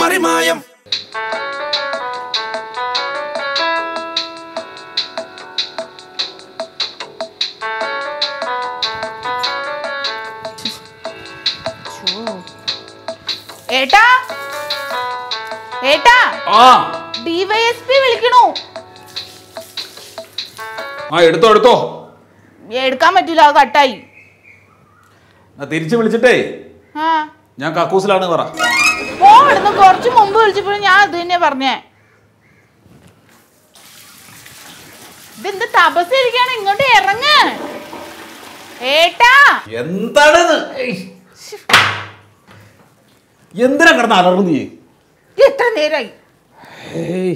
മറിമായം ഏട്ടാ ഏട്ടാ ആ ഡിവൈഎസ്പി വിളിക്കണു ആ എടുത്തോ എടുത്തോ എടുക്കാൻ പറ്റൂല അത് കട്ടായി ആ, തിരിച്ച് വിളിച്ചിട്ടേ ആ ഞാൻ കക്കൂസിലാണ് പറ പോ ഇവിടുന്ന് കുറച്ച് മുമ്പ് വിളിച്ചപ്പോഴും ഞാൻ അത് തന്നെ പറഞ്ഞേ ഇതെന്ത് തപസ്സിരിക്കാണ് ഇങ്ങോട്ട് ഇറങ്ങ് ഏട്ടാ എന്താണ് എന്തിനാ കിടന്ന് അലർന്നു നീ ഇത് എത്ര നേരായി ഏയ്.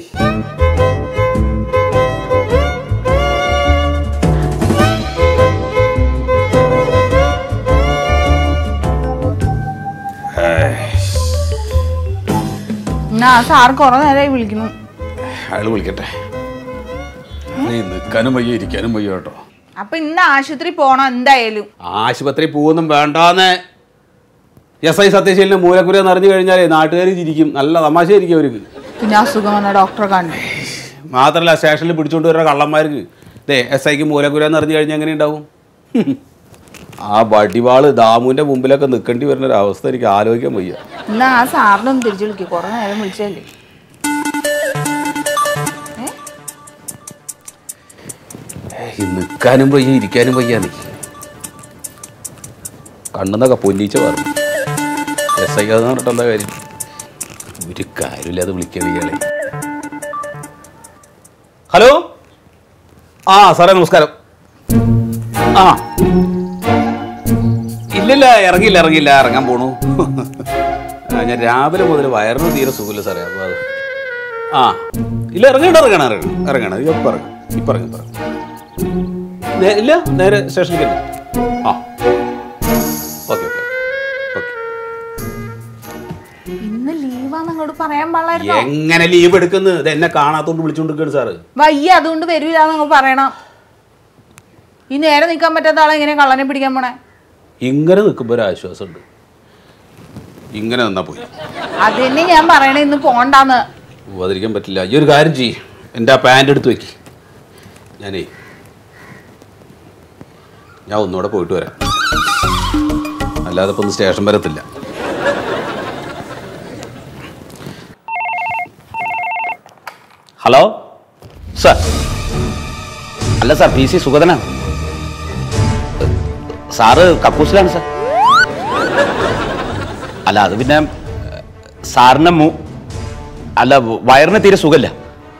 എന്നാ സാർ കുറെ നേരമായി വിളിക്കുന്നു അയാൾ വിളിക്കട്ടെ നീ നിൽക്കാനും വയ്യ ഇരിക്കാനും വയ്യ കേട്ടോ അപ്പൊ ഇന്ന് ആശുപത്രി പോണം എന്തായാലും ആശുപത്രി പോകുന്നും വേണ്ടാന്ന് എസ് ഐ സത്യശീലിന്റെ മൂലക്കുര നിറഞ്ഞു കഴിഞ്ഞാലേ നാട്ടുകാർ ചിരിക്കും നല്ല തമാശയായിരിക്കും അവർക്ക് പിന്നെ അസുഖം വന്ന ഡോക്ടറെ കണ്ടു മാത്രമല്ല സ്റ്റേഷനിൽ പിടിച്ചോണ്ട് വരുന്ന കള്ളന്മാർക്ക് ദേ എസ് ഐക്ക് മൂലക്കുര നിറഞ്ഞു കഴിഞ്ഞാൽ എങ്ങനെ ഉണ്ടാവും ആ വടിവാള് ദാമുവിന്റെ മുമ്പിലൊക്കെ നിൽക്കേണ്ടി വരുന്ന ഒരു അവസ്ഥ എനിക്ക് ആലോചിക്കാൻ വയ്യ എന്നാ ആ സാറിനൊന്ന് തിരിച്ചു വിളിക്കും കുറെ നേരം വിളിച്ചല്ലേ ഈ നിൽക്കാനും വയ്യ ഇരിക്കാനും വയ്യ നീ കണ്ണുന്നൊക്കെ പൊന്നിച്ച പറഞ്ഞു എസ് ഐ എന്ന് പറഞ്ഞിട്ട് എന്താ കാര്യം ഒരു കാര്യമില്ലാതെ വിളിക്കാൻ ഇയാളെ ഹലോ ആ സാറേ നമസ്കാരം ആ ഇല്ലില്ല ഇറങ്ങിയില്ല ഇറങ്ങിയില്ല ഇറങ്ങാൻ പോണു ആ, ഞാൻ രാവിലെ മുതൽ വയറിന് തീരെ സുഖമില്ല സാറേ അപ്പോൾ അത് ആ ഇല്ല ഇറങ്ങണ്ട ഇറങ്ങണം ഇറങ്ങണം ഇറങ്ങണം ഇപ്പം ഇറങ്ങും ഇപ്പം ഇറങ്ങും ഇപ്പം ഇറങ്ങും നേ- ഇല്ല നേരെ സ്റ്റേഷനിലേക്ക് തന്നെ ആ ഓക്കെ ഓക്കെ ഓക്കെ ഇന്ന് ലീവാന്ന് അങ്ങോട്ട് പറയാൻ പാടില്ലായിരുന്നോ എങ്ങനെ ലീവ് എടുക്കുന്നത് ഇത് എന്നെ കാണാത്തോണ്ട് വിളിച്ചോണ്ടിരിക്കുകയാണ് സാറ് വയ്യ അതുകൊണ്ട് വരൂല നിങ്ങൾ പറയണം ഈ നേരെ നിൽക്കാൻ പറ്റാത്ത ആളെ എങ്ങനെ കള്ളനെ പിടിക്കാൻ പോണേ ഇങ്ങനെ നിൽക്കുമ്പോൾ ഒരു ആശ്വാസമുണ്ട് ഇങ്ങനെ നിന്നാ പോയി അത് തന്നെ ഞാൻ പറയണേ ഇന്ന് പോണ്ടാന്ന് പോവാതിരിക്കാൻ പറ്റില്ല ഈ ഒരു കാര്യം ചെയ്യ് എൻ്റെ ആ പാൻ്റ് എടുത്ത് വെക്ക് ഞാനേ ഞാൻ ഒന്നുകൂടെ പോയിട്ട് വരാം അല്ലാതെ ഇപ്പം ഒന്ന് സ്റ്റേഷൻ വരത്തില്ല ഹലോ സാർ അല്ല സാർ പി സി സുഗതനാണ് സാറ് കക്കൂസിലാണ് സാർ അല്ല അത് പിന്നെ സാറിന് മു അല്ല വയറിന് തീരെ സുഖമില്ല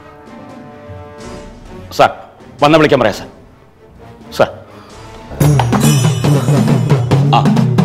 സാർ വന്ന് വിളിക്കാൻ പറയാം സാർ സാർ ആ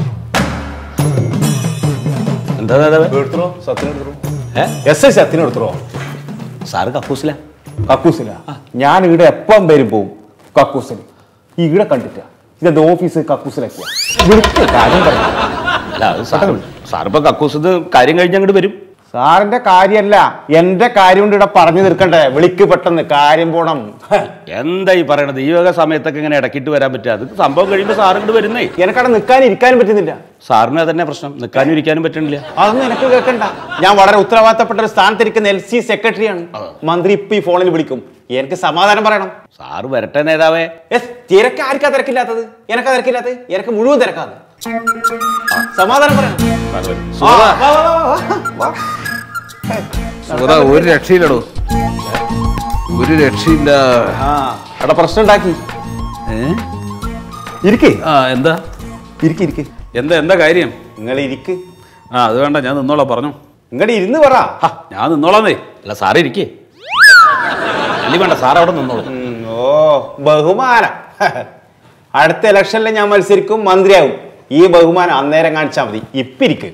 എന്താ നേതാവേ? എടുത്തോ സത്യം എടുത്തോ ഏ എസ് ഐ സത്യം എടുത്തോ സാറ് കക്കൂസിലാ കക്കൂസില ഞാൻ ഇവിടെ എപ്പം വരും പോവും കക്കൂസിൽ ഇവിടെ കണ്ടിട്ട ഇതെന്ത് ഓഫീസ് കക്കൂസിലാക്കിയ വിളിക്ക് കാര്യം പറഞ്ഞു അല്ല അത് സാർ സാറിപ്പോ കക്കൂസത് കാര്യം കഴിഞ്ഞ് അങ്ങോട്ട് വരും സാറിന്റെ കാര്യല്ല എന്റെ കാര്യം കൊണ്ട് ഇവിടെ പറഞ്ഞു തീർക്കണ്ടേ വിളിക്ക് പെട്ടെന്ന് കാര്യം പോണം എന്താ ഈ പറയണത് ഈ വക സമയത്തൊക്കെ ഇങ്ങനെ ഇടക്കിട്ട് വരാൻ പറ്റുക അത് സംഭവം കഴിയുമ്പോൾ സാർ ഇങ്ങോട്ട് വരുന്നേ എനിക്കവിടെ നിൽക്കാനും ഇരിക്കാനും പറ്റുന്നില്ല സാറിന് അതന്നെ പ്രശ്നം നിൽക്കാനും ഇരിക്കാനും പറ്റണില്ല അതൊന്നും എനിക്ക് കേൾക്കണ്ട ഞാൻ വളരെ ഉത്തരവാദിത്തപ്പെട്ട ഒരു സ്ഥാനത്തിരിക്കുന്ന എൽ സി സെക്രട്ടറിയാണ് മന്ത്രി ഇപ്പൊ ഈ ഫോണിൽ വിളിക്കും എനിക്ക് സമാധാനം പറയണം സാറ് വരട്ടെ നേതാവേ എസ് തിരക്ക് ആർക്കാ തിരക്കില്ലാത്തത് എനക്കാ തിരക്കില്ലാത്തത് എനക്ക് മുഴുവൻ തിരക്കാണ് സമാധാനം പറയണം ആ, വാ, വാ, വാ, വാ, വാ. സുഹൃത ഒരു രക്ഷയില്ലടോ ഒരു രക്ഷയില്ല ആ അവിടെ പ്രശ്നം ഉണ്ടാക്കി ഏ? ഇരിക്കേ ആ എന്താ ഇരിക്ക് ഇരിക്ക് എന്താ എന്താ കാര്യം നിങ്ങൾ ഇരിക്ക് ആ അത് വേണ്ട ഞാൻ നിന്നോളാം പറഞ്ഞു ഇങ്ങോട്ട് ഇരുന്ന് പറ ആ ഞാൻ നിന്നോളാന്നേ അല്ല സാറ് ഇരിക്കേ അല്ലി വേണ്ട സാർ അവിടെ നിന്നോളൂ ഉം, ഓ ബഹുമാനം അടുത്ത ഇലക്ഷനിൽ ഞാൻ മത്സരിക്കും മന്ത്രിയാവും ഈ ബഹുമാനം അന്നേരം കാണിച്ചാൽ മതി ഇപ്പിരിക്ക്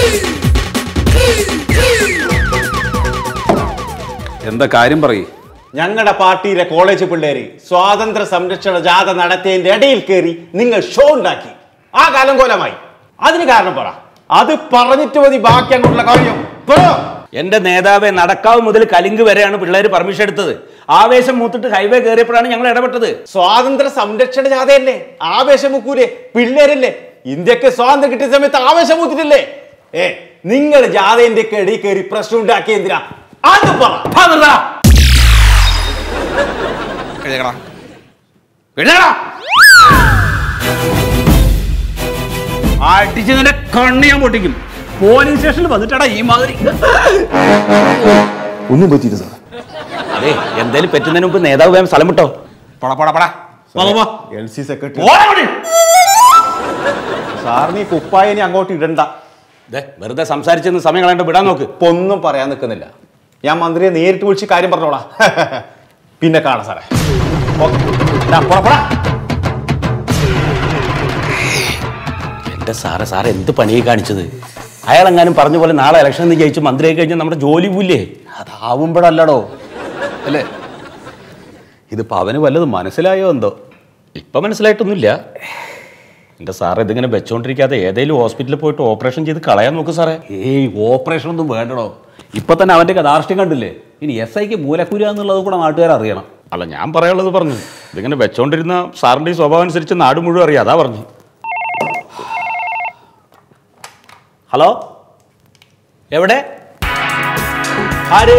എന്താ കാര്യം പറയ് ഞങ്ങളുടെ പാർട്ടിയിലെ കോളേജ് പിള്ളേര് സ്വാതന്ത്ര്യ സംരക്ഷണ ജാഥ നടത്തിയതിന്റെ ഇടയിൽ കയറി നിങ്ങൾ ഷോ ഉണ്ടാക്കി ആ കാലം കോലമായി അതിന് കാരണം പറ അത് പറഞ്ഞിട്ട് മതി ബാക്കി അങ്ങോട്ടുള്ള കാര്യം പറ. എന്റെ നേതാവെ നടക്കാവ് മുതൽ കലിങ്ക് വരെയാണ് പിള്ളേർ പെർമിഷൻ എടുത്തത് ആവേശം മൂത്തിട്ട് ഹൈവേ കയറിയപ്പോഴാണ് ഞങ്ങൾ ഇടപെട്ടത് സ്വാതന്ത്ര്യ സംരക്ഷണ ജാഥയല്ലേ ആവേശം മുക്കൂലേ പിള്ളേരല്ലേ ഇന്ത്യക്ക് സ്വാതന്ത്ര്യം കിട്ടിയ സമയത്ത് ആവേശം മൂത്തിട്ടില്ലേ ഏ നിങ്ങൾ ജാഥേന്റെ ഒക്കെ ഇടയിൽ കയറി പ്രശ്നം ഉണ്ടാക്കിയ എന്തിനാ അത് പറ ആ, നിർത്തടാ. എഴുന്നേക്കടാ. എഴുന്നേക്കടാ. അടിച്ച് നിന്റെ കണ്ണ് ഞാൻ പൊട്ടിക്കും പോലീസ് സ്റ്റേഷനിൽ വന്നിട്ടാടാ ഈ മാതിരി ഒന്നും പറ്റിയില്ല സാർ അതെ എന്തേലും പറ്റുന്നതിന് മുമ്പ് നേതാവ് വേഗം സ്ഥലം വിട്ടോ പടാ പടാ പടാ വാ, വാ, വാ. എൽ സി സെക്രട്ടറി പോടാ അങ്ങോട്ട്. സാറിന് ഈ കുപ്പായനി അങ്ങോട്ട് ഇടണ്ട ദേ, വെറുതെ സംസാരിച്ചെന്ന് സമയം കളയാണ്ട് വിടാൻ നോക്ക് ഇപ്പൊ ഒന്നും പറയാൻ നിൽക്കുന്നില്ല ഞാൻ മന്ത്രിയെ നേരിട്ട് വിളിച്ച് കാര്യം പറഞ്ഞോളാം പിന്നെ കാണാം സാറേ ഓക്കെ എന്റെ സാറേ സാറ് എന്ത് പണിയെ കാണിച്ചത് അയാൾ എങ്ങാനും പറഞ്ഞ പോലെ നാളെ ഇലക്ഷൻ നിന്ന് ജയിച്ച് മന്ത്രിയായി കഴിഞ്ഞാൽ നമ്മുടെ ജോലി പോയില്ലേ അതാവുമ്പോഴല്ലടോ അല്ലേ ഇതിപ്പോ അവന് വല്ലതും മനസ്സിലായോ എന്തോ ഇപ്പൊ മനസ്സിലായിട്ടൊന്നുമില്ല എന്റെ സാറ് ഇതിങ്ങനെ വെച്ചോണ്ടിരിക്കാതെ ഏതെങ്കിലും ഹോസ്പിറ്റലിൽ പോയിട്ട് ഓപ്പറേഷൻ ചെയ്ത് കളയാൻ നോക്ക് സാറേ ഏയ് ഓപ്പറേഷൻ ഒന്നും വേണ്ടടോ ഇപ്പൊ തന്നെ അവന്റെ ധാർഷ്ട്യം കണ്ടില്ലേ ഇനി എസ് ഐക്ക് മൂലക്കുര എന്നുള്ളത് കൂടെ നാട്ടുകാർ അറിയണം അല്ല ഞാൻ പറയാനുള്ളത് പറഞ്ഞു ഇതിങ്ങനെ വെച്ചോണ്ടിരുന്ന സാറിന്റെ ഈ സ്വഭാവം അനുസരിച്ച് നാട് മുഴുവൻ അറിയാം അതാ പറഞ്ഞു ഹലോ എവിടെ ആര്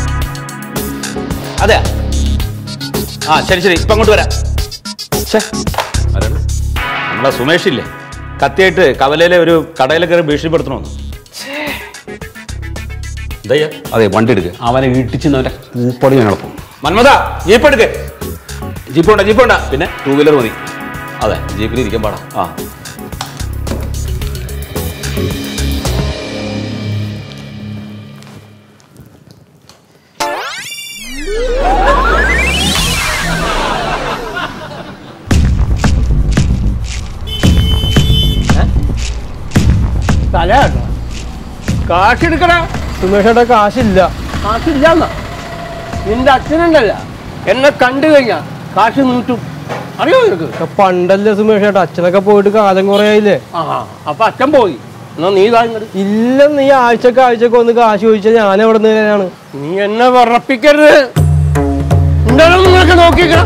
അതെ ആ ശരി ശരി ഇപ്പൊ അങ്ങോട്ട് വരാം ഛേ, ആരാണ്? നമ്മുടെ സുമേഷ് ഇല്ലേ കത്തിയായിട്ട് കവലയിലെ ഒരു കടയിലെ കയറി ഭീഷണിപ്പെടുത്തണമെന്ന് എന്താ അതെ വണ്ടി എടുക്കുക അവനെ ഇടിച്ച് അവന്റെ കൂപ്പടി ഞങ്ങളപ്പം മന്മത ജീപ്പ് എടുക്ക് ജീപ്പ് ഉണ്ട ജീപ്പ് ഉണ്ട പിന്നെ ടൂ വീലർ മതി അതെ ജീപ്പിൽ ഇരിക്കാൻ പാടാ ആ തല കേട്ടോ കാശ് എടുക്കണ സുമേഷേട്ട കാശില്ല കാശില്ല എന്നാ നിന്റെ അച്ഛനുണ്ടല്ല എന്നെ കണ്ടു കഴിഞ്ഞാ കാശ് നീട്ടും അറിയോ നിനക്ക് പണ്ടല്ലേ സുമേഷേട്ടാ അച്ഛനൊക്കെ പോയിട്ട് കാലം കുറേ ആയില്ലേ ആ അപ്പൊ അച്ഛൻ പോയി എന്നാ നീ ഇങ്ങട് ഇല്ല നീ ആഴ്ചക്ക് ആഴ്ചക്ക് ഒന്ന് കാശ് ചോദിച്ചാൽ ഞാൻ എവിടെ നിന്ന് തരാനാണ് നീ എന്നെ വിറപ്പിക്കരുത് എന്തായാലും നിങ്ങൾക്ക് നോക്കിക്കണം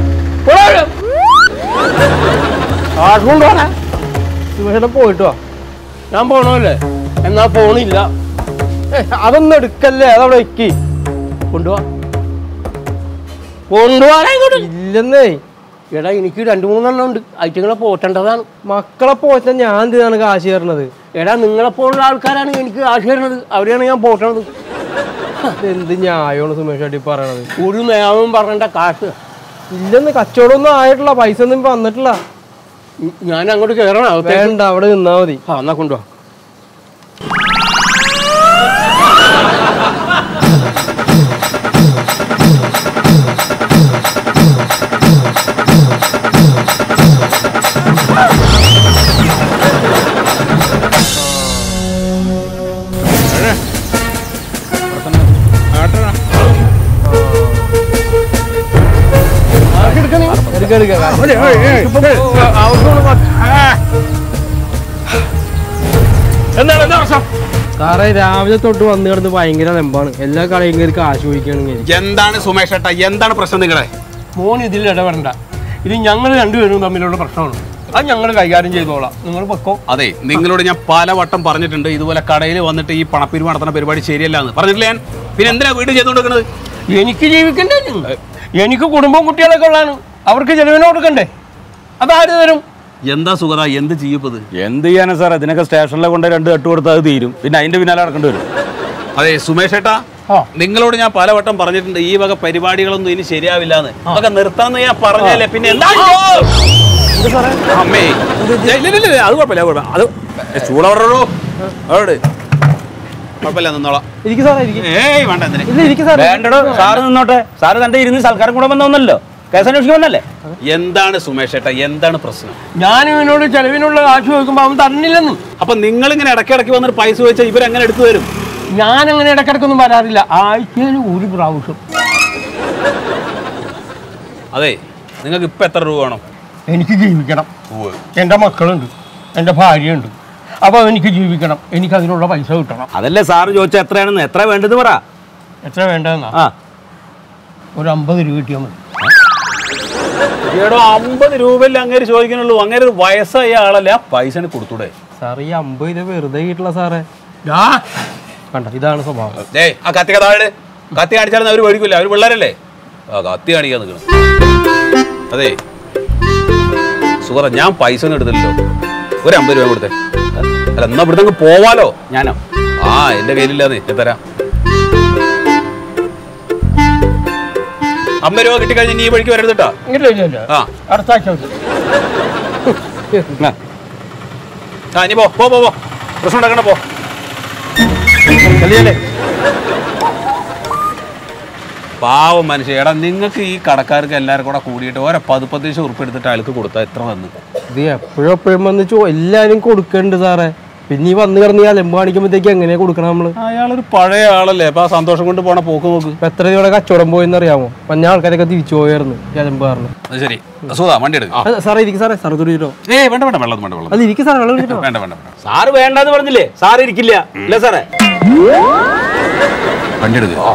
കാശ് കൊണ്ടുപോണേ സുമേഷേട്ടൻ പോയിട്ട് വാ ഞാൻ പോണല്ലേ എന്നാ പോണില്ല ഏ, അതൊന്നും എടുക്കല്ലേ അതവിടെ വെക്കി കൊണ്ടുപോവാ കൊണ്ടുപോകാനാ ഇങ്ങോട്ട് ഇല്ലെന്നേ എടാ എനിക്ക് രണ്ടു മൂന്നെണ്ണം ഉണ്ട് ഐറ്റങ്ങളെ പോറ്റേണ്ടതാണ് മക്കളെ പോറ്റാൻ ഞാൻ എന്തിനാണ് കാശ് തരണത് എടാ നിങ്ങളെപ്പോലുള്ള ആൾക്കാരാണ് എനിക്ക് കാശ് തരുന്നത് അവരെയാണ് ഞാൻ പോറ്റണത് എന്ത് ന്യായമാണ് സുമേഷേട്ടി പറയണത് ഒരു നിയമം പറഞ്ഞ കാശ് ഇല്ലെന്ന് കച്ചവടം ഒന്നും ആയിട്ടില്ല പൈസ ഒന്നും ഇപ്പൊ വന്നിട്ടില്ല ഞാൻ അങ്ങോട്ട് കയറണം അകത്തേക്ക്. വേണ്ട അവിടെ നിന്നാ മതി ആ എന്നാ കൊണ്ടുപോവാ എടുക്ക എടുക്ക എന്താണ് എന്താ പ്രശ്നം സാറേ രാവിലെ തൊട്ട് വന്ന് കിടന്ന് ഭയങ്കര നെമ്പാണ് എല്ലാ കളിയും കയറി കാശ് ചോദിക്കുകയാണെങ്കിൽ എന്താണ് സുമേഷ് ഏട്ടാ എന്താണ് പ്രശ്നം നിങ്ങളെ മോൻ ഇതിൽ ഇടപെടണ്ട ഇത് ഞങ്ങൾ രണ്ടുപേരും തമ്മിലുള്ള പ്രശ്നമാണ് അത് ഞങ്ങൾ കൈകാര്യം ചെയ്തോളാം നിങ്ങൾ പൊക്കോ അതെ നിങ്ങളോട് ഞാൻ പല വട്ടം പറഞ്ഞിട്ടുണ്ട് ഇതുപോലെ കടയിൽ വന്നിട്ട് ഈ പണപ്പിരിവ് നടത്തുന്ന പരിപാടി ശരിയല്ല എന്ന് പറഞ്ഞിട്ടില്ല ഞാൻ പിന്നെ എന്തിനാ വീട് ചെയ്തുകൊണ്ടിരിക്കുന്നത് എനിക്ക് ജീവിക്കണ്ടേ നിങ്ങൾ? എനിക്ക് കുടുംബവും കുട്ടികളൊക്കെ ഉള്ളതാണ് അവർക്ക് ചെലവിന് കൊടുക്കണ്ടേ അതാര് തരും എന്താ സുഗത എന്ത് ചെയ്യപ്പത് എന്ത് ചെയ്യാനാ സാർ ഇതിനൊക്കെ സ്റ്റേഷനിലെ കൊണ്ട് രണ്ട് കെട്ട് കൊടുത്താൽ അത് തീരും പിന്നെ അതിന്റെ പിന്നാലെ നടക്കേണ്ടി വരും അതെ സുമേഷ് ഏട്ടാ ആ. നിങ്ങളോട് ഞാൻ പല വട്ടം പറഞ്ഞിട്ടുണ്ട് ഈ വക പരിപാടികളൊന്നും ഇനി ശരിയാവില്ല എന്ന് അതൊക്കെ നിർത്താന്ന് ഞാൻ പറഞ്ഞല്ലേ പിന്നെ എന്താ അമ്മേ ഇല്ല, ഇല്ല, ഇല്ല, ഇല്ല, അത് കുഴപ്പമില്ല അത് കുഴപ്പമില്ല അത് ചൂടോടോ അവിടെ കുഴപ്പമില്ല നിന്നോളാം ഇരിക്കും സാറേ ഇരിക്കും ഏയ് വേണ്ട എന്തിനെ ഇല്ല ഇരിക്കും സാറേ വേണ്ടടോ സാറ് നിന്നോട്ടെ സാറ് തന്റെ ഇരുന്ന് സൽക്കാരം കൂടെ വന്നൊന്നല്ലോ കേസ് അന്വേഷിക്കാൻ വന്നല്ലേ എന്താണ് സുമേഷ് ഏട്ടാ എന്താണ് പ്രശ്നം ഞാൻ ഇവനോട് ചെലവിനുള്ള കാശ് ചോദിക്കുമ്പോൾ അവൻ തരണില്ലെന്ന് അപ്പൊ നിങ്ങൾ ഇങ്ങനെ ഇടയ്ക്കിടയ്ക്ക് വന്നിട്ട് പൈസ ചോദിച്ചാൽ ഇവരെങ്ങനെ എടുത്തു തരും ഞാൻ അങ്ങനെ ഇടക്കിടക്കൊന്നും വരാറില്ല ആഴ്ചയിൽ ഒരു പ്രാവശ്യം അതെ നിങ്ങൾക്ക് ഇപ്പൊ എത്ര രൂപ വേണം എനിക്ക് ജീവിക്കണം എൻ്റെ മക്കളുണ്ട് എൻ്റെ ഭാര്യയുണ്ട് അപ്പോൾ എനിക്ക് ജീവിക്കണം എനിക്ക് അതിനുള്ള പൈസ കിട്ടണം അതല്ലേ സാറ് ചോദിച്ചാൽ എത്രയാണെന്ന് എത്ര വേണ്ടത് പറ എത്ര വേണ്ടതെന്നാ ആ ഒരു അമ്പത് രൂപ കിട്ടിയാൽ മതി ഈടോ അമ്പത് രൂപയിൽ അങ്ങേര് ചോദിക്കുന്നുള്ളൂ അങ്ങേര് ഒരു വയസ്സായ ആളല്ലേ ആ പൈസ കൊടുത്തൂടെ സാർ ഈ അമ്പത് രൂപ വെറുതെ കിട്ടില്ല സാറേ ദാ, കണ്ട ഇതാണ് സ്വഭാവം ഏയ് ആ കത്തിക താഴെ കത്തി കാണിച്ചാലും അവർ മേടിക്കില്ല അവർ പിള്ളേരല്ലേ ആ കത്തി കാണിക്കാൻ നിൽക്കണം അതെ സുഹൃത്ത ഞാൻ പൈസ ഒന്നും എടുത്തില്ലല്ലോ ഒരു അമ്പത് രൂപ കൊടുത്തേ അല്ല എന്നാ ഇവിടുന്ന് അങ്ങ് പോവാലോ ഞാനോ ആ എന്റെ കയ്യിലില്ലാതെ ഞാൻ തരാം അമ്പത് രൂപ കിട്ടിക്കഴിഞ്ഞ് നീ ഈ വഴിക്ക് വരരുത് കേട്ടോ ഇങ്ങോട്ട് ഇല്ല ആ അടുത്ത ആഴ്ച മതി. ആ ഇനി പോ പോ പോ പോ പ്രശ്നം ഉണ്ടാക്കണ പോ കല്യാണേ പാവം മനുഷ്യ എടാ നിങ്ങൾക്ക് ഈ കടക്കാർക്ക് എല്ലാവർക്കും കൂടെ കൂടിയിട്ട് ഓരോ പതുപ്പത്തീശ് ഉറുപ്പ് എടുത്തിട്ട് അയാൾക്ക് കൊടുത്താൽ എത്ര വന്നു ഇത് എപ്പോഴും എപ്പോഴും വന്ന് ചോ എല്ലാരും കൊടുക്കണ്ട് സാറേ പിന്നെ ഈ വന്ന് കിടന്ന് ഈ അലമ്പ് കാണിക്കുമ്പോഴത്തേക്ക് എങ്ങനെയാ കൊടുക്കണം നമ്മള് അയാളൊരു പഴയ ആളല്ലേ അപ്പൊ ആ സന്തോഷം കൊണ്ട് പോണ പോക്ക് നോക്ക് ഇപ്പൊ എത്ര രൂപയുടെ കച്ചവടം പോയെന്ന് അറിയാമോ മഞ്ഞ ആൾക്കാരൊക്കെ തിരിച്ചു പോയായിരുന്നു ഈ അലമ്പ് കാരണം അത് ശരി സുധാ വണ്ടി എടുക്കാം അത് സാറേ ഇരിക്കും സാറേ സാറ് തുടിയിട്ടോ ഏ വേണ്ട വേണ്ട വെള്ളം വേണ്ട വെള്ളം അത് ഇരിക്കും സാറേ വെള്ളം കുടിച്ചിട്ടോ വേണ്ട വേണ്ട വേണ്ട സാറ് വേണ്ടെന്ന് പറഞ്ഞില്ലേ സാറ് ഇരിക്കില്ല അല്ലേ സാറേ വണ്ടി എടുക്കുക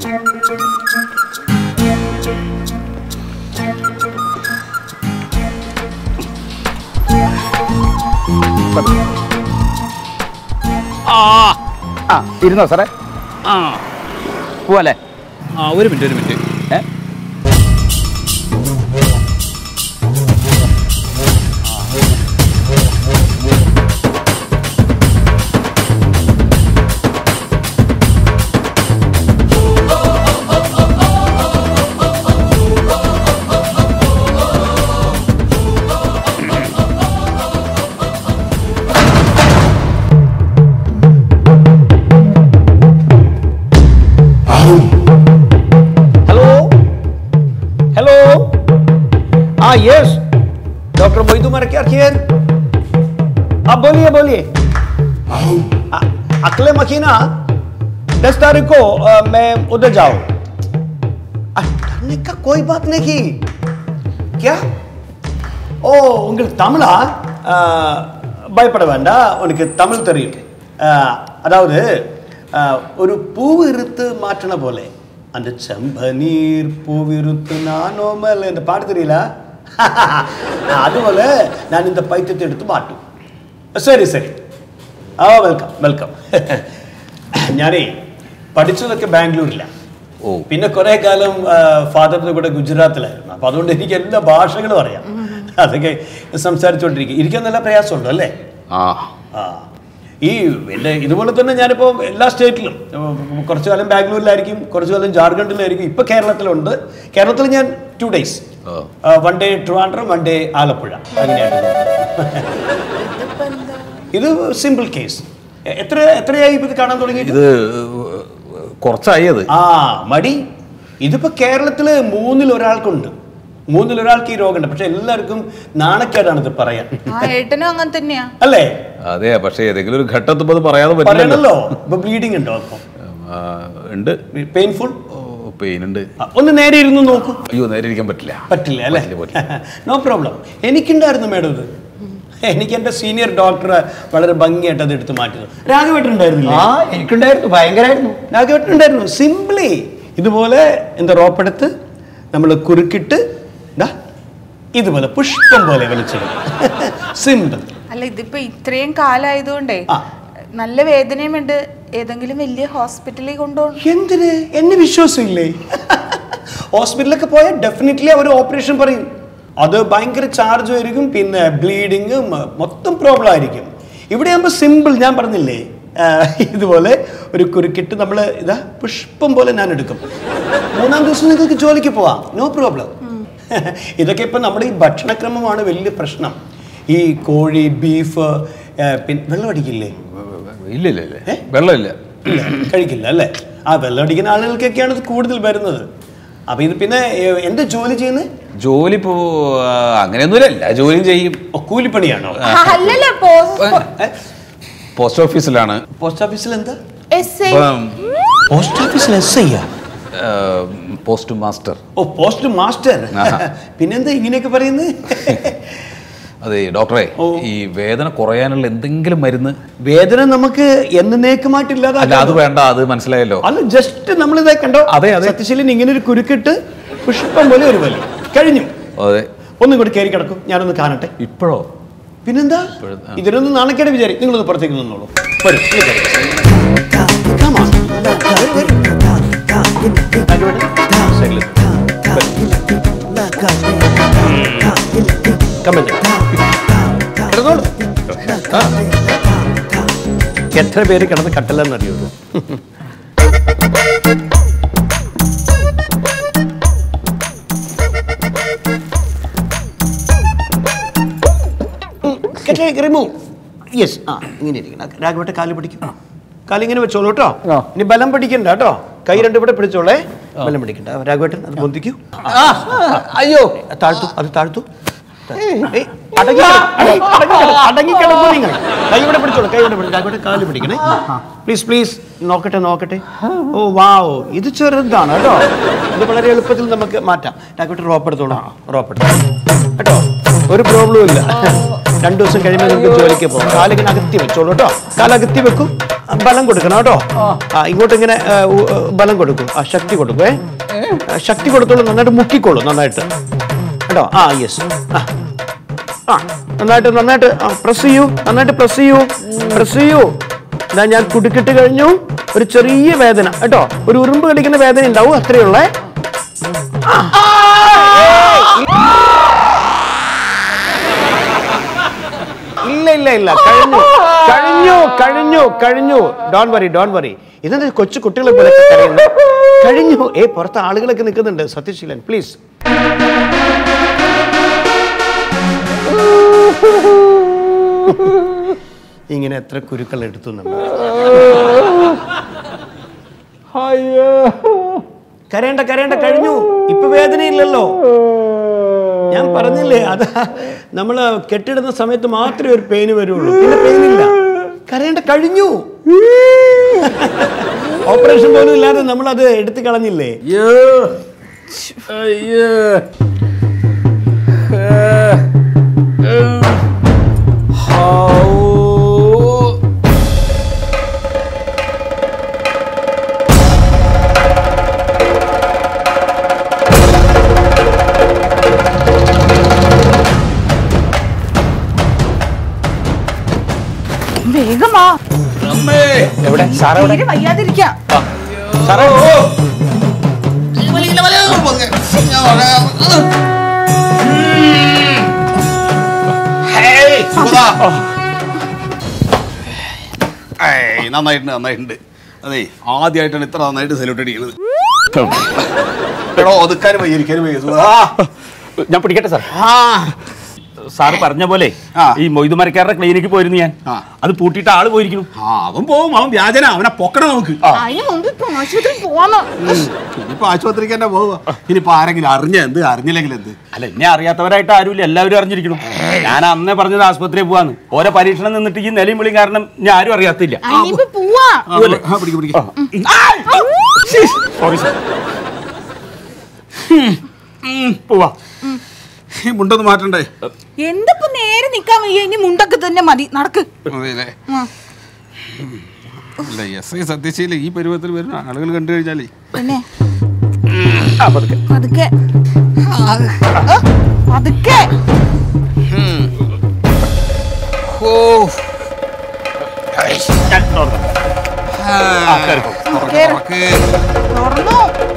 ആ ആ ഇരുന്നോ സാറേ ആ പോവല്ലേ ആ ഒരു മിനിറ്റ് ഒരു മിനിറ്റ് ഏ हेलो हेलो हाँ यस डॉक्टर मोहित उमर क्या हियर आप बोलिए बोलिए अ- अगले महीना दस तारीख को अ, मैं उधर जाऊँ अ, डरने का कोई बात नहीं क्या ஓ உங்களுக்கு தமிழா ஆ, பயப்பட வேண்டாம் உனக்கு தமிழ் தெரியும் ஆ, அதாவது ஆ, ஒரு பூவிருத்து மாற்றின போல அந்த செம்பனீர் பூவிருத்து நானோமல் இந்த பாட்டு தெரியல അതുപോലെ ഞാൻ இந்த പൈത്യത്തെ എടുത്ത് മാറ്റും ശരി ശരി ആ വെൽക്കം വെൽക്കം ഞാനേ പഠിച്ചതൊക്കെ ബാംഗ്ലൂരിലാണ് ഓ പിന്നെ കുറെ കാലം ഫാദറിന്റെ കൂടെ ഗുജറാത്തിലായിരുന്നു അപ്പൊ അതുകൊണ്ട് എനിക്ക് എല്ലാ ഭാഷകളും അറിയാം അതൊക്കെ സംസാരിച്ചുകൊണ്ടിരിക്കും ഇരിക്കാൻ നല്ല പ്രയാസമുണ്ട് അല്ലേ ആ ആ ഈ എൻ്റെ ഇതുപോലെ തന്നെ ഞാനിപ്പോൾ എല്ലാ സ്റ്റേറ്റിലും ഉം, കുറച്ചു കാലം ബാംഗ്ലൂരിലായിരിക്കും കുറച്ചു കാലം ജാർഖണ്ഡിലായിരിക്കും ഇപ്പൊ കേരളത്തിലുണ്ട് കേരളത്തിൽ ഞാൻ ടു ഡേയ്സ് ഓ. One day Trivandrum one day Alappuzha അങ്ങനെയായിട്ട് ഇത് സിമ്പിൾ കേസ് എത്ര എത്രയായി ഇപ്പൊ ഇത് കാണാൻ തുടങ്ങിയിട്ട് ഇത് കുറച്ചായി അത് ആ മടി ഇതിപ്പോ കേരളത്തില് മൂന്നിൽ ഒരാൾക്കുണ്ട് മൂന്നിൽ ഒരാൾക്ക് ഈ രോഗമുണ്ട് പക്ഷെ എല്ലാവർക്കും നാണക്കേടാണ് ഇത് പറയാൻ ആ ഏട്ടനും അങ്ങനെ തന്നെയാ അല്ലേ അതെ പക്ഷേ ഏതെങ്കിലും ഒരു ഘട്ടത്തിൽ അത് പറയാതെ പറ്റില്ലല്ലോ പറയണല്ലോ ഇപ്പൊ ബ്ലീഡിംഗ് ഉണ്ടോ അപ്പൊ ആ, ഉണ്ട് പെയിൻഫുൾ പെയിൻ ഉണ്ട് ഒന്ന് നേരെ ഇരുന്ന് നോക്കൂ അയ്യോ നേരെ ഇരിക്കാൻ പറ്റില്ല പറ്റില്ല അല്ലേ പറ്റില്ല, പറ്റില്ല. നോ പ്രോബ്ലം എനിക്കുണ്ടായിരുന്നു മേഡം ഇത് എനിക്ക് എന്റെ സീനിയർ ഡോക്ടർ വളരെ ഭംഗിയായിട്ട് അത് എടുത്ത് മാറ്റിയത് രാഘവേട്ടൻ ഉണ്ടായിരുന്നില്ല ആ എനിക്കുണ്ടായിരുന്നു ഭയങ്കരമായിരുന്നു രാഘവേട്ടൻ ഉണ്ടായിരുന്നു സിംപ്ലി ഇതുപോലെ എന്താ റോപ്പെടുത്ത് നമ്മൾ കുറുക്കിട്ട് ദാ ഇതുപോലെ പുഷ്പം പോലെ വലിച്ചിടും സിമ്പിൾ അല്ല ഇതിപ്പോ ഇത്രയും കാലായതുകൊണ്ടേ ആ. നല്ല വേദനയുമുണ്ട് ഏതെങ്കിലും വലിയ ഹോസ്പിറ്റലിൽ കൊണ്ടുപോകണം എന്തിന് എന്നെ വിശ്വാസമില്ലേ ഹോസ്പിറ്റലൊക്കെ പോയാൽ ഡെഫിനറ്റ്ലി അവർ ഓപ്പറേഷൻ പറയും അത് ഭയങ്കര ചാർജ് ആയിരിക്കും പിന്നെ ബ്ലീഡിങ് മൊത്തം പ്രോബ്ലം ആയിരിക്കും ഇവിടെ ആകുമ്പോൾ സിമ്പിൾ ഞാൻ പറഞ്ഞില്ലേ ആ, ഇതുപോലെ ഒരു കുരുക്കിട്ട് നമ്മൾ ഇതാ പുഷ്പം പോലെ ഞാൻ എടുക്കും മൂന്നാം ദിവസം നിങ്ങൾക്ക് ജോലിക്ക് പോവാം നോ പ്രോബ്ലം ഇതൊക്കെ ഇപ്പം നമ്മുടെ ഈ ഭക്ഷണക്രമമാണ് വലിയ പ്രശ്നം ഈ കോഴി ബീഫ് പിന്നെ വെള്ളം അടിക്കില്ലേ ഇല്ല ഇല്ല ഇല്ല വെള്ളമില്ല ഇല്ല, കഴിക്കില്ല അല്ലേ ആ വെള്ളം അടിക്കുന്ന ആളുകൾക്കൊക്കെയാണ് ഇത് കൂടുതൽ വരുന്നത് അപ്പൊ ഇത് പിന്നെ ഏ, എന്താ ജോലി ചെയ്യുന്നത് ജോലി ഇപ്പോ ആ, അങ്ങനെയൊന്നുമില്ല എല്ലാ ജോലിയും ചെയ്യും ഓ, കൂലിപ്പണിയാണോ അല്ലല്ലേ പോസ്റ്റ് പോസ്റ്റ് ഓഫീസിലാണ് പോസ്റ്റ് ഓഫീസിൽ എന്താ എസ് ഐ ഇപ്പം, പോസ്റ്റ് ഓഫീസിൽ എസ് ഐ ആ, പോസ്റ്റ് മാസ്റ്റർ ഓ പോസ്റ്റ് മാസ്റ്റർ ആഹാ. പിന്നെന്താ ഇങ്ങനെയൊക്കെ പറയുന്നത് അതെ ഡോക്ടറെ ഓ. ഈ വേദന കുറയാനുള്ള എന്തെങ്കിലും മരുന്ന് വേദന നമുക്ക് എന്നേക്കുമായിട്ട് അല്ല അത് ഇല്ലാതെ വേണ്ട അത് മനസ്സിലായല്ലോ അത് ജസ്റ്റ് നമ്മൾ ഇതാ കണ്ടോ അതെ, അതെ. സത്യശീലൻ ഇങ്ങനെ ഒരു കുരുക്കിട്ട് പുഷ്പം പോലെ ഒരു വലി കഴിഞ്ഞു അതെ ഒന്നും കൂടി കയറി കിടക്കും ഞാനൊന്ന് കാണട്ടെ ഇപ്പോഴോ പിന്നെന്താ ഇപ്പോഴ്- ആ. ഇതിനൊന്നും നാണക്കേട് വിചാരി നിങ്ങളൊന്ന് പുറത്തേക്ക് നിന്നോളൂ വരും ഇങ്ങ് കയറി. എത്ര പേര് കിടന്ന് കട്ടില്ലെന്നറിയുള്ളൂ റിമൂവ് യെസ് ആ ഇങ്ങനെ ഇരിക്കണം രാഘവട്ടെ കാല് പിടിക്കും കാലിങ്ങനെ വെച്ചോളൂ കേട്ടോ ഇനി ബലം പിടിക്കണ്ട കേട്ടോ കൈ രണ്ടും ഇവിടെ പിടിച്ചോളേ ബലം പിടിക്കണ്ട രാഘവേട്ടൻ അത് പൊന്തിക്കൂ അയ്യോ താഴ്ത്തു അത് താഴ്ത്തു ഏയ്, അടങ്ങി കിട- അടങ്ങി- അടങ്ങി കിട- അടങ്ങി കിടക്കൂ നിങ്ങൾ കൈ ഇവിടെ പിടിച്ചോളൂ കൈ ഇവിടെ പിടിച്ചു രാഘവേട്ടൻ കാല് പിടിക്കണേ പ്ലീസ് പ്ലീസ് നോക്കട്ടെ നോക്കട്ടെ ഓ വാവ് ഇത് ചെറുതാണ് കേട്ടോ ഇത് വളരെ എളുപ്പത്തിൽ നമുക്ക് മാറ്റാം രാഘവേട്ടൻ റോപ്പ് എടുത്തോളൂ റോപ്പ് എടുത്തോളൂ കേട്ടോ ഒരു പ്രോബ്ലവും ഇല്ല രണ്ടു ദിവസം കഴിയുമ്പോൾ നിങ്ങൾക്ക് ജോലിക്ക് പോകും കാലിങ്ങനെ അകത്തി വെച്ചോളൂ കേട്ടോ കാലകത്തി വെക്കും ആ, ബലം കൊടുക്കണം കേട്ടോ ആ ഇങ്ങോട്ട് ഇങ്ങനെ ആ, ഉ- ഉ, ബലം കൊടുക്കും ആ ശക്തി കൊടുക്കുവേ ആ, ശക്തി കൊടുത്തോളൂ നന്നായിട്ട് മുക്കിക്കോളൂ നന്നായിട്ട് കേട്ടോ ആ യെസ് ആ ആ നന്നായിട്ട് നന്നായിട്ട് പ്രസ് ചെയ്യൂ നന്നായിട്ട് പ്രസ് ചെയ്യൂ പ്രസ് ചെയ്യൂ ഇതാ ഞാൻ കുടുക്കിട്ട് കഴിഞ്ഞു ഒരു ചെറിയ വേദന കേട്ടോ ഒരു ഉറുമ്പ് കടിക്കുന്ന വേദന ഉണ്ടാവും അത്രയുള്ളേ ഇല്ല ഇല്ല ഇല്ല കഴിഞ്ഞു കഴിഞ്ഞു കഴിഞ്ഞു കഴിഞ്ഞു ഡോൺ വറി ഡോൺ വറി ഇതെന്താ കൊച്ചു കുട്ടികളെ പോലെ കരയുന്നു കഴിഞ്ഞു ഏ പുറത്ത് ആളുകളൊക്കെ നിൽക്കുന്നുണ്ട് സത്യശീലൻ പ്ലീസ് ഇങ്ങനെ എത്ര കുരുക്കൾ എടുത്തു നമ്മൾ അയ്യോ കരയേണ്ട കരയേണ്ട കഴിഞ്ഞു ഇപ്പൊ വേദനയില്ലല്ലോ ഞാൻ പറഞ്ഞില്ലേ അത് നമ്മൾ കെട്ടിടുന്ന സമയത്ത് മാത്രമേ ഒരു പെയിന് വരുള്ളൂ പിന്നെ പെയിനില്ല കരയേണ്ട കഴിഞ്ഞു ഓപ്പറേഷൻ പോലും ഇല്ലാതെ നമ്മൾ അത് എടുത്തു കളഞ്ഞില്ലേ അയ്യോ അയ്യോ വേഗമാ എവിടെ സാറേ എവിടെ? തീരെ വയ്യാതിരിക്കാ സാറേ ഏയ് നന്നായിട്ടുണ്ട് നന്നായിട്ടുണ്ട് അതെ ആദ്യമായിട്ടാണ് ഇത്ര നന്നായിട്ട് സെലൂട്ട് അടിക്കുന്നത് എടോ ഒതുക്കാനും വയ്യ ഇരിക്കാനും വയ്യ സുഖാ. ഞാൻ പിടിക്കട്ടെ സാർ ആ സാറ് പറഞ്ഞ പോലെ ആ. ഈ മൊയ്തുമരക്കാരുടെ ക്ലിനിക്കിൽ പോയിരുന്നു ഞാൻ ആ. അത് പൂട്ടിയിട്ട് ആള് പോയിരിക്കുന്നു ആ അവൻ പോവും അവൻ വ്യാജന അവനെ പൊക്കണം നമുക്ക് അതിന് മുമ്പ് ഇപ്പൊ ആശുപത്രി പോവാന്ന് ഇനിയിപ്പോ ആശുപത്രിക്ക് തന്നെ പോവുക ഇനിയിപ്പോ ആരെങ്കിലും അറിഞ്ഞ എന്ത് അറിഞ്ഞില്ലെങ്കിൽ എന്ത് അല്ല എന്നെ അറിയാത്തവരായിട്ട് ആരുമില്ല എല്ലാവരും അറിഞ്ഞിരിക്കണം ഞാൻ അന്നേ പറഞ്ഞത് ആസ്പത്രിയിൽ പോവാന്ന് ഓരോ പരീക്ഷണം നിന്നിട്ട് ഈ നിലയും വിളിയും കാരണം ഞാൻ ആരും അറിയാത്തില്ല അതിനിപ്പോ പോവാ ആ, ആ, പിടിക്ക് പിടിക്ക് സോറി സാർ പോവാ ഈ മുണ്ടൊന്ന് മാറ്റണ്ടേ എന്തപ്പോ നേരെ നിക്കാൻ വയ്യ ഇനി മുണ്ടൊക്കെ തന്നെ മതി നടക്ക് അതെല്ലേ ആ. അല്ല എസ് ഐ സത്യശീല ഈ പരുവത്തിൽ വരുന്ന ആളുകൾ കണ്ടു കഴിഞ്ഞാലേ പിന്നെ ആ, പതുക്കെ. പതുക്കെ ആ, ആ, പതുക്കെ ഞാൻ തുറന്നു. ആ, കേറിക്കോ. കേറ്. തുറന്നു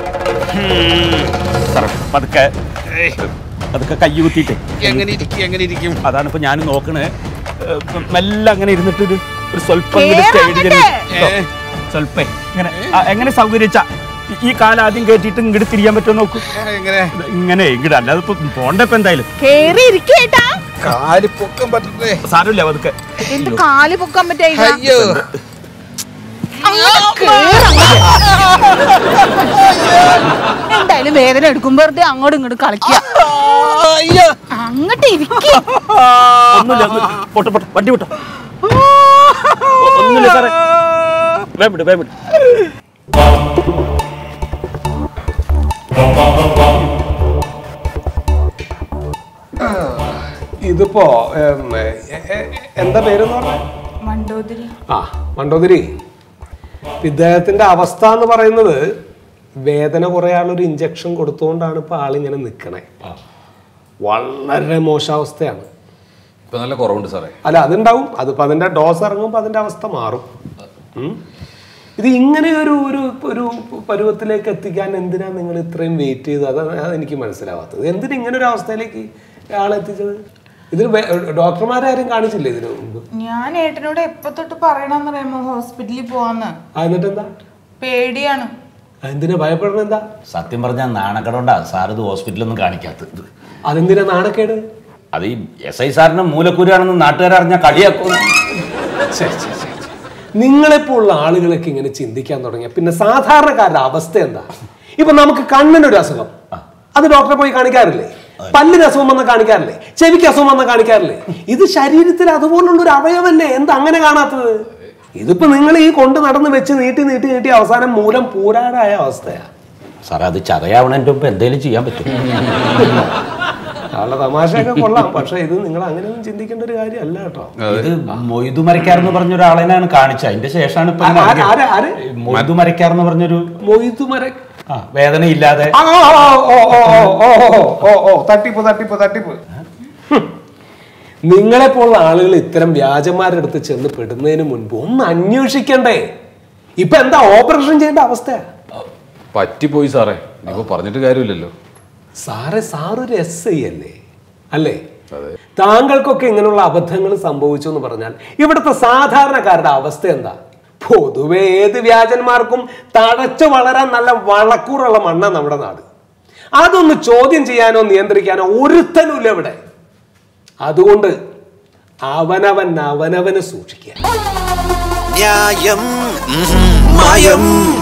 സാറേ, പതുക്കെ പതുക്കെ കൈ കുത്തിയിട്ടേ എങ്ങനെ ഇരിക്കും എങ്ങനെ ഇരിക്കും അതാണ് ഇപ്പൊ ഞാൻ നോക്കണേ ഏഹ്, മെല്ലെ അങ്ങനെ ഇരുന്നിട്ട് ഒരു ഒരു സ്വല്പം കേറ് സ്റ്റേജിൽ അങ്ങട്ട്. സ്വല്പേ ഇങ്ങനെ ആ, എങ്ങനെ സൗകര്യച്ച ഈ കാലം ആദ്യം കയറ്റിയിട്ട് ഇങ്ങോട്ട് തിരിയാൻ പറ്റുമോ നോക്കൂ എങ്ങനെ ഇത് ഇങ്ങനെ ഇങ്ങോട്ട് അല്ലാതെ ഇപ്പൊ പോണ്ടപ്പോ എന്തായാലും കേറി ഇരിക്കേട്ടാ കാല് പൊക്കം പറ്റണ്ടേ സാരമില്ല പതുക്കെ എന്റെ കാല് പൊക്കാൻ പറ്റായില്ല അയ്യോ അങ്ങോട്ട് കേറ് അങ്ങോട്ട്. എന്തായാലും വേദന എടുക്കും വെറുതെ അങ്ങോട്ടും ഇങ്ങോട്ടും കളിക്കുക അങ്ങോട്ട് ഇരിക്കും ഒന്നുമില്ല ഒന്നുമില്ല. പോട്ടെ പോട്ടെ വണ്ടി വിട്ടോ ഒന്നുമില്ല സാറേ വേം വിട് വേം വിട് ഇതിപ്പോ ഉം, എ- എ- എന്താ പേരെന്ന് പറഞ്ഞ മണ്ടോദരി ആ മണ്ടോതിരി ഇദ്ദേഹത്തിന്റെ അവസ്ഥ എന്ന് പറയുന്നത് വേദന കുറയാനുള്ളൊരു ഇഞ്ചക്ഷൻ കൊടുത്തുകൊണ്ടാണ് ഇപ്പൊ ആളിങ്ങനെ നിൽക്കണേ വളരെ മോശാവസ്ഥയാണ് ഇപ്പൊ നല്ല കുറവുണ്ട് സാറേ അല്ല അതുണ്ടാവും അതിപ്പോ അതിന്റെ ഡോസ് ഇറങ്ങുമ്പോൾ അതിന്റെ അവസ്ഥ മാറും ഉം. ഇത് ഇങ്ങനെ ഒരു ഒരു ഒരു പരുവത്തിലേക്ക് എത്തിക്കാൻ എന്തിനാ നിങ്ങൾ ഇത്രയും വെയിറ്റ് ചെയ്ത് അതാണ് എനിക്ക് മനസ്സിലാവാത്തത് എന്തിനാ ഇങ്ങനെ ഒരു അവസ്ഥയിലേക്ക് ആളെത്തിച്ചത് ഇതിന് വേ- ഡോക്ടർമാരെ ആരും കാണിച്ചില്ലേ ഇതിന് മുമ്പ് ഞാൻ ഏട്ടനോട് എപ്പോ തൊട്ട് പറയണമെന്ന് അറിയാമോ ഹോസ്പിറ്റലിൽ പോവാന്ന് ആ എന്നിട്ട് എന്താ പേടിയാണ് എന്തിനാ ഭയപ്പെടണം എന്താ സത്യം പറഞ്ഞാൽ നാണക്കടോണ്ടാ സാർ ഇത് ഹോസ്പിറ്റലൊന്നും കാണിക്കാത്തത് അതെന്തിനാ നാണക്കേട് അത് ഈ എസ് ഐ സാറിന് മൂലക്കൂരാണെന്ന് നാട്ടുകാരറിഞ്ഞാൽ കളിയാക്കും ഛെ, ഛെ, ഛെ, ഛെ. നിങ്ങളെപ്പോലുള്ള ആളുകളൊക്കെ ഇങ്ങനെ ചിന്തിക്കാൻ തുടങ്ങിയ പിന്നെ സാധാരണക്കാരുടെ അവസ്ഥ എന്താ ഇപ്പൊ നമുക്ക് കണ്ണിനൊരു അസുഖം അത് ഡോക്ടറെ പോയി കാണിക്കാറില്ലേ പല്ലിന് അസുഖം വന്ന് കാണിക്കാറില്ലേ ചെവിക്ക് അസുഖം വന്ന് കാണിക്കാറില്ലേ ഇത് ശരീരത്തിൽ അതുപോലുള്ള ഒരു അവയവല്ലേ എന്താ അങ്ങനെ കാണാത്തത് ഇതിപ്പോ നിങ്ങൾ ഈ കൊണ്ട് നടന്ന് വെച്ച് നീട്ടി നീട്ടി നീട്ടി അവസാനം മൂലം പൂരാടായ അവസ്ഥയാ സാറേ അത് ചതയാവണതിൻ്റെ മുമ്പ് എന്തെങ്കിലും ചെയ്യാൻ പറ്റും ആളുടെ തമാശയൊക്കെ കൊള്ളാം പക്ഷെ ഇത് നിങ്ങൾ അങ്ങനെയൊന്നും ചിന്തിക്കേണ്ട ഒരു കാര്യമല്ല കേട്ടോ ഇത് മൊയ്തു മരക്കാർ എന്ന് പറഞ്ഞ ഒരാളെയാണ് കാണിച്ചത് അതിന്റെ ശേഷമാണ് ഇപ്പൊ ഇങ്ങനെ ആര്, ആര്, ആര്? ഈ മൊയ്തു മരക്കാർ എന്ന് പറഞ്ഞൊരു മൊയ്തുമര ആ, വേദനയില്ലാതെ ആ, ഓ, ഓ, ഓ, ഓ, ഓ, ഓ, ഓ, ഓ, തട്ടിപ്പ് തട്ടിപ്പ് തട്ടിപ്പ് ഹും. നിങ്ങളെപ്പോലുള്ള ആളുകൾ ഇത്തരം വ്യാജന്മാരുടെ അടുത്ത് ചെന്ന് പെടുന്നതിന് മുൻപ് ഒന്ന് അന്വേഷിക്കണ്ടേ ഇപ്പൊ എന്താ ഓപ്പറേഷൻ ചെയ്യേണ്ട അവസ്ഥയാ പറ്റിപ്പോയി സാറേ ഇനിയിപ്പോ പറഞ്ഞിട്ട് കാര്യമില്ലല്ലോ സാറേ സാറൊരു എസ് ഐ അല്ലേ അല്ലേ താങ്കൾക്കൊക്കെ ഇങ്ങനെയുള്ള അബദ്ധങ്ങൾ സംഭവിച്ചു എന്ന് പറഞ്ഞാൽ ഇവിടുത്തെ സാധാരണക്കാരുടെ അവസ്ഥ എന്താ പൊതുവെ ഏത് വ്യാജന്മാർക്കും തഴച്ചു വളരാൻ നല്ല വളക്കൂറുള്ള മണ്ണ നമ്മുടെ നാട് അതൊന്ന് ചോദ്യം ചെയ്യാനോ നിയന്ത്രിക്കാനോ ഒരുത്തനുമില്ല ഇവിടെ അതുകൊണ്ട് അവനവൻ അവനവനെ സൂക്ഷിക്കുക ന്യായം ഉം, മായം